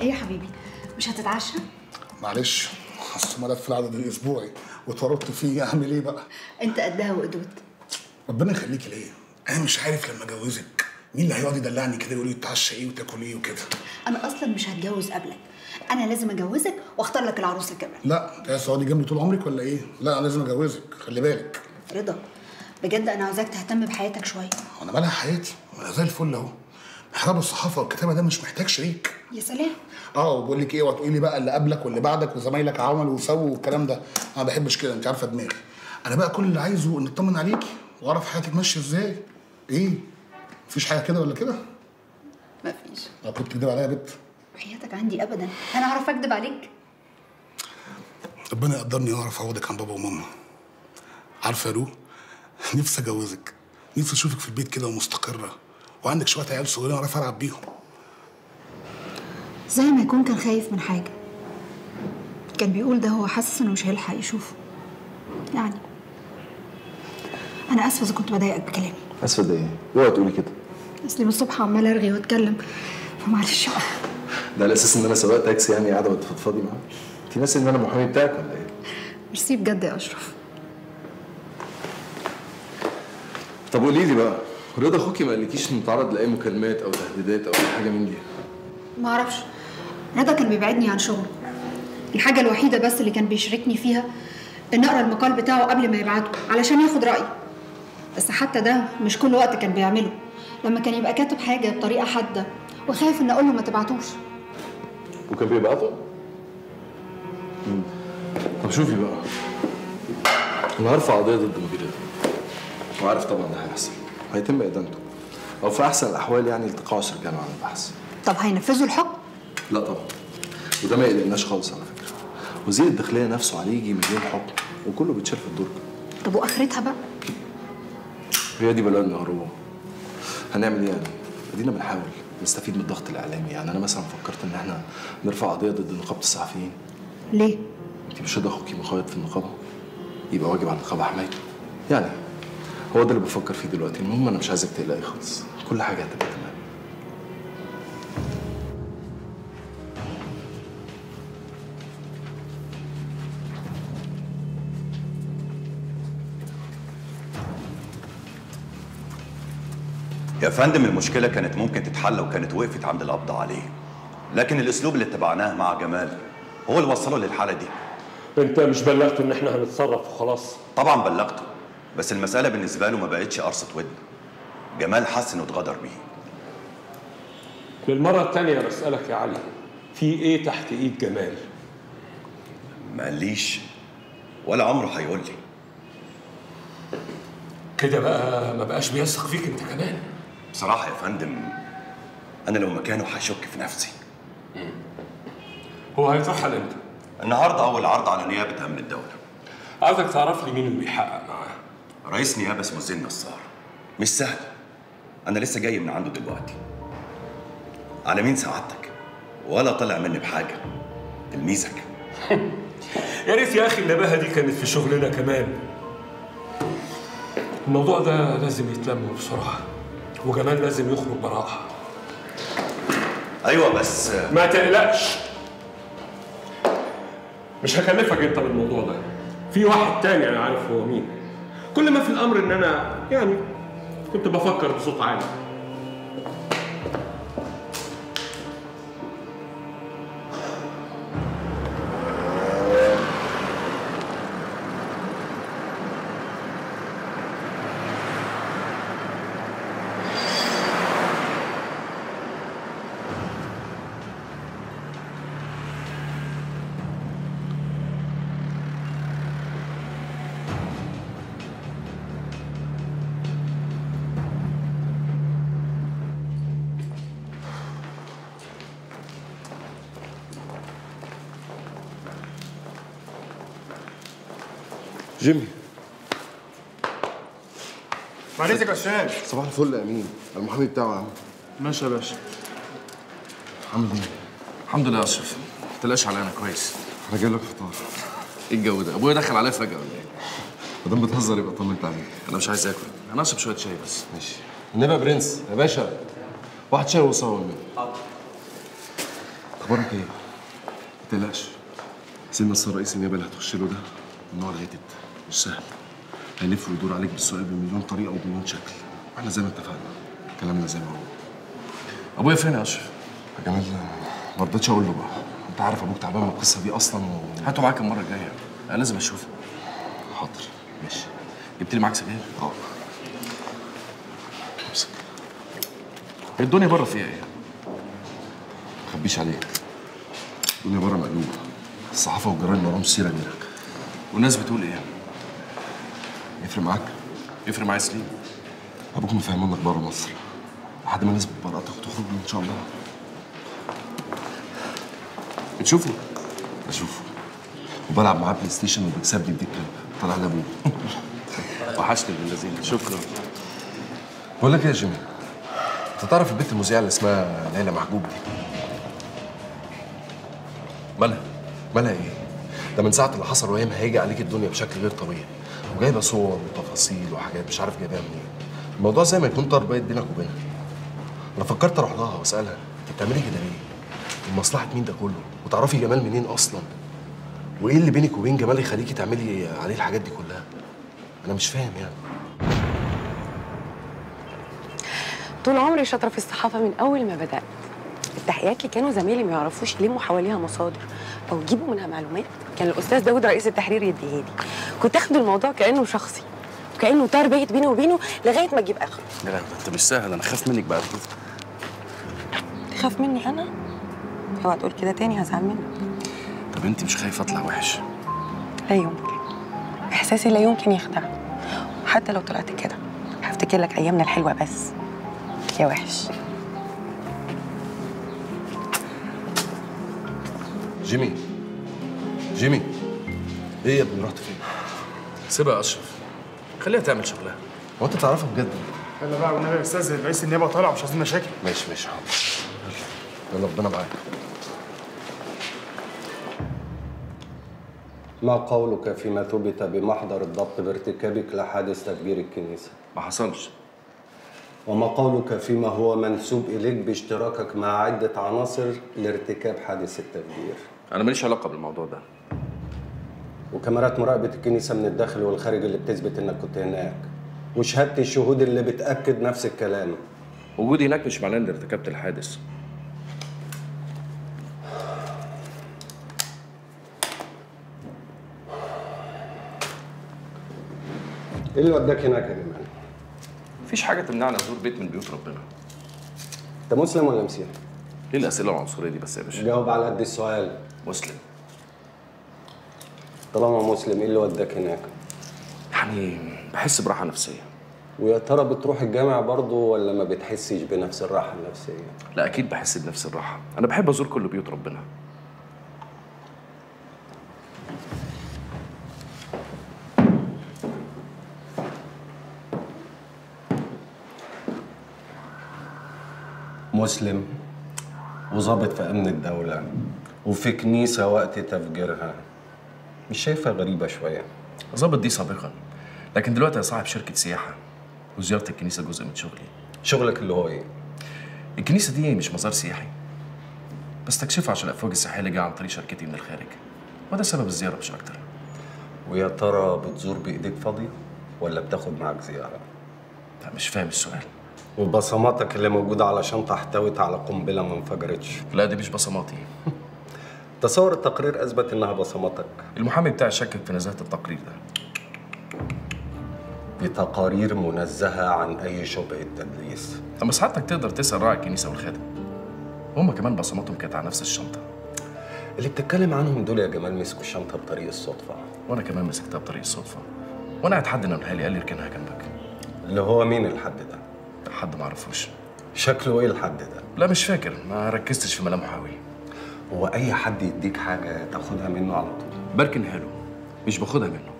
ايه يا حبيبي مش هتتعشى معلش اصل ملف العدد الاسبوعي واتورطت فيه اعمل ايه بقى انت قدها وقدود ربنا يخليكي ليا انا مش عارف لما اجوزك مين اللي هيقعد يدلعني كده يقول لي تتعشى ايه وتاكل ايه وكده انا اصلا مش هتجوز قبلك انا لازم اجوزك واختار لك العروسه كمان لا انت عايز تقعدي جنبي طول عمرك ولا ايه لا انا لازم اجوزك خلي بالك رضا بجد انا عاوزاك تهتم بحياتك شويه وانا مالها حياتي ما انا زي الفل اهو محراب الصحافه والكتابه ده مش محتاج شريك يا سلام اه وبقول لك ايه وتقولي بقى اللي قبلك واللي بعدك وزمايلك عملوا وسووا والكلام ده انا ما بحبش كده انت عارفه دماغي انا بقى كل اللي عايزه ان اطمن عليكي واعرف حياتك ماشيه ازاي ايه مفيش حاجه كده ولا كده مفيش لو كنت تكدب عليا يا بت حياتك عندي ابدا انا اعرف اكدب عليك ربنا يقدرني واعرف اعوضك عن بابا وماما عارفه يا رو نفسي اجوزك نفسي اشوفك في البيت كده ومستقره وعندك شويه عيال صغيرين اعرف العب بيهم زي ما يكون كان خايف من حاجه كان بيقول ده هو حاسس انه مش هيلحق يشوفه يعني انا اسفه اذا كنت بضايقك بكلامي اسفه ده ايه؟ اوعي تقولي كده اصلي من الصبح عمال ارغي واتكلم فمعلش بقى ده على اساس ان انا سواق تاكسي يعني قاعده بتفضفضي معاه انت ناسي ان انا المحامي بتاعك ولا ايه؟ ميرسي بجد يا اشرف طب قولي لي بقى رضا اخوكي ما قالكيش انه تعرض لاي مكالمات او تهديدات او اي حاجه من دي ما اعرفش رضا كان بيبعدني عن شغله الحاجه الوحيده بس اللي كان بيشاركني فيها ان اقرا المقال بتاعه قبل ما يبعته علشان ياخد رايي بس حتى ده مش كل وقت كان بيعمله لما كان يبقى كاتب حاجه بطريقه حاده وخايف ان اقول له ما تبعتوش وكان بيبعته؟ مم. طب شوفي بقى انا هرفع قضيه ضد مدير الاداره وعارف طبعا ده هيحصل هيتم ادانته او في احسن الاحوال يعني التقاعس رجاله عن البحث طب هينفذوا الحكم لا طبعا وده ما يقلقناش خالص على فكره وزير الداخليه نفسه عليه يجي مليون حكم وكله بيتشال في الدرج طب واخرتها بقى هي دي بلدنا يا روبا هنعمل ايه يعني؟ ادينا بنحاول نستفيد من الضغط الاعلامي يعني انا مثلا فكرت ان احنا نرفع قضيه ضد نقابه الصحفيين ليه انت مش رضا اخوكي مقيد في النقابه يبقى واجب على النقابه حمايته يعني هو ده اللي بفكر فيه دلوقتي المهم انا مش عايزك تقلقي خالص كل حاجه هتبقى تمام يا فندم المشكلة كانت ممكن تتحل وكانت وقفت عند القبض عليه لكن الأسلوب اللي اتبعناه مع جمال هو اللي وصله للحالة دي انت مش بلغته ان احنا هنتصرف وخلاص طبعا بلغته بس المسألة بالنسبة له ما بقتش قرصة ودن جمال حس إنه اتغدر بيه للمرة التانية بسألك يا علي في ايه تحت ايد جمال ما قاليش ولا عمره هيقول لي كده بقى ما بقاش بيثق فيك انت كمان بصراحة يا فندم أنا لو مكانه هشك في نفسي هو هيترحل امتى النهاردة أول عرض على نيابة أمن الدولة عايزك تعرف لي مين اللي بيحقق معاه رئيس نيابة اسمه زين نصار مش سهل أنا لسه جاي من عنده دلوقتي على مين سعادتك ولا طلع مني بحاجة تلميذك يا ريت يا اخي النباهه دي كانت في شغلنا كمان الموضوع ده لازم يتلم بسرعه وجمال لازم يخرج براحه أيوة بس ما تقلقش مش هكلفك انت بالموضوع ده في واحد تاني انا عارف هو مين كل ما في الامر ان انا يعني كنت بفكر بصوت عالي جيمي معلش يا استاذ صباح الفل يا امين المحامي بتاعه يا عم ماشي يا باشا عامل ايه؟ الحمد لله يا اشرف ما تقلقش عليا انا كويس انا جايب لك فطار ايه الجو ده ابويا دخل عليا فجاه ولا ايه ما دام بتهزر يبقى طمنت عليك انا مش عايز اكل انا اشرب شويه شاي بس ماشي النبي يا برنس يا باشا واحد شاي وصور منه اخبارك ايه؟ ما تقلقش سيدنا النصر رئيس النيابه اللي هتخش له ده من نوع الغتت مش سهل هيلف ويدور عليك بالسؤال بمليون طريقه وبمليون شكل واحنا زي ما اتفقنا كلامنا زي ما هو ابويا فين يا اشرف؟ يا جمال ما رضيتش اقول له بقى انت عارف ابوك تعبان من القصه دي اصلا و... هاته معاك المره الجايه انا لازم اشوفه حاضر ماشي جبت لي معاك سجاير اه امسك الدنيا بره فيها ايه ما اخبيش عليك الدنيا بره مقلوبه الصحافه والجرايد وراهم سيره كبيره والناس بتقول ايه يفرق معاك يفرق معايا سليم ابوك مفهمونك بره مصر لحد ما نثبت براءتك وتخرج ان شاء الله بتشوفه اشوفه وبلعب معاه بلاي ستيشن وبيكسبني بديك كلب طلع لي ابوه وحشني ابن اللذين شكرا بقول لك ايه يا جيمي انت تعرف البنت المذيعه اللي اسمها ليلى محجوب دي مالها مالها ايه ده من ساعه اللي حصل وهي هيجي عليك الدنيا بشكل غير طبيعي وجايبه صور وتفاصيل وحاجات مش عارف جايباها منين الموضوع زي ما يكون طار بيت بينك وبينها انا فكرت اروح لها واسالها انت بتعملي كده ليه ومصلحه مين ده كله وتعرفي جمال منين اصلا وايه اللي بينك وبين جمال يخليكي تعملي عليه الحاجات دي كلها انا مش فاهم يعني طول عمري شاطره في الصحافه من اول ما بدات التحقيقات اللي كانوا زمايلي ما يعرفوش يلموا حواليها مصادر او يجيبوا منها معلومات كان الاستاذ داود رئيس التحرير يديها لي كنت اخد الموضوع كانه شخصي وكانه طار بايت بيني وبينه لغايه ما اجيب اخره لا لا انت مش سهل انا خاف منك بقى تخاف مني انا اوعى تقول كده تاني هزعل منك طب انت مش خايفه اطلع وحش لا يمكن احساسي لا يمكن يخدع وحتى لو طلعت كده هفتكر لك ايامنا الحلوه بس يا وحش جيمي جيمي ايه يا ابني رحت فين؟ سيبها يا اشرف خليها تعمل شغلها هو انت تعرفها بجد؟ يلا بقى والنبي يا استاذ رئيس النيابه طالع مش عايزين مشاكل ماشي ماشي حاضر يلا ربنا معاك ما قولك فيما ثبت بمحضر الضبط بارتكابك لحادث تفجير الكنيسة؟ ما حصلش وما قولك فيما هو منسوب إليك باشتراكك مع عدة عناصر لارتكاب حادث التفجير؟ انا ماليش علاقه بالموضوع ده وكاميرات مراقبة الكنيسة من الداخل والخارج اللي بتثبت إنك كنت هناك وشهادة الشهود اللي بتأكد نفس الكلام وجودي هناك مش معناه اني ارتكبت الحادث إيه اللي وداك هناك يا جمال؟ مفيش حاجه تمنعني ازور بيت من بيوت ربنا أنت مسلم ولا مسيحي؟ ليه الاسئله العنصريه دي بس يا باشا جاوب على قد السؤال مسلم طالما مسلم إيه اللي وداك هناك؟ يعني بحس براحه نفسيه ويا ترى بتروح الجامع برضه ولا ما بتحسش بنفس الراحة النفسية؟ لا اكيد بحس بنفس الراحه انا بحب ازور كل بيوت ربنا مسلم وظابط في أمن الدولة وفي كنيسة وقت تفجيرها مش شايفها غريبة شوية ظابط دي سابقا لكن دلوقتي انا صاحب شركه سياحه وزياره الكنيسه جزء من شغلي شغلك اللي هو إيه؟ الكنيسه دي مش مزار سياحي بستكشفها عشان الافواج السياحيه اللي جايه عن طريق شركتي من الخارج وده سبب الزياره مش اكتر ويا ترى بتزور بإيديك فاضية ولا بتاخد معاك زيارة؟ لا مش فاهم السؤال وبصماتك اللي موجودة على شنطة احتوت على قنبلة ما انفجرتش لا دي مش بصماتي تصور التقرير أثبت إنها بصماتك المحامي بتاعي شكك في نزاهه التقرير ده بتقارير منزهة عن أي شبهة تدليس طب بس حضرتك تقدر تسال راعي الكنيسه والخادم هما كمان بصماتهم كانت على نفس الشنطه اللي بتتكلم عنهم دول يا جمال مسكوا الشنطة بطريق الصدفة وانا كمان مسكتها بطريق الصدفه وانا قاعد حد نقلها لي قال لي اركنها جنبك اللي هو مين الحد ده؟ حد ما اعرفوش شكله إيه الحد ده؟ لا مش فاكر ما ركزتش في ملامحه قوي هو أي حد يديك حاجة تاخدها منه على طول بركنها له مش باخدها منه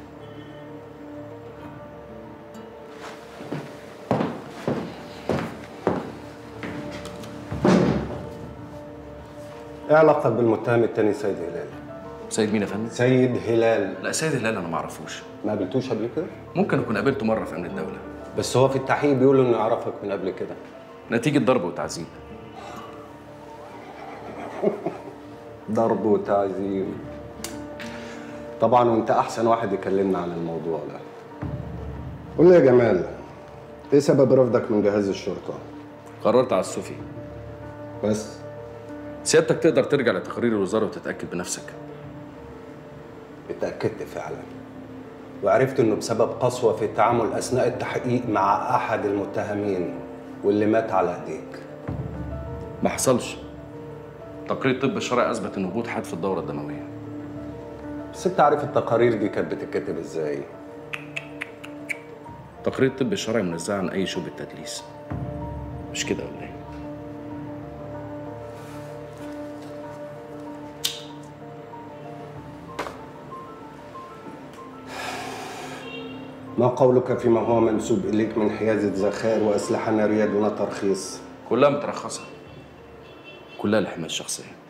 إيه علاقتك بالمتهم التاني سيد هلال؟ سيد مين يا فندم؟ سيد هلال لا سيد هلال انا ما اعرفوش ما قابلتوش قبل كده؟ ممكن اكون قابلته مره في امن الدوله بس هو في التحقيق بيقولوا إنه يعرفك من قبل كده نتيجه ضرب وتعذيب ضرب وتعذيب طبعا وانت احسن واحد يكلمنا عن الموضوع ده قول لي يا جمال ايه سبب رفضك من جهاز الشرطه قررت على السفي بس سيادتك تقدر ترجع لتقارير الوزاره وتتاكد بنفسك اتاكدت فعلا وعرفت انه بسبب قسوه في التعامل اثناء التحقيق مع احد المتهمين واللي مات على ايديك ما حصلش تقرير الطب الشرعي اثبت ان وجود حاد في الدوره الدمويه بس انت عارف التقارير دي كانت بتتكتب ازاي تقرير الطب الشرعي منزه عن اي شبهه تدليس مش كده ولا ايه ما قولك فيما هو منسوب اليك من حيازه ذخائر واسلحه ناريه دون ترخيص كلها مترخصه كلها للحمايه الشخصيه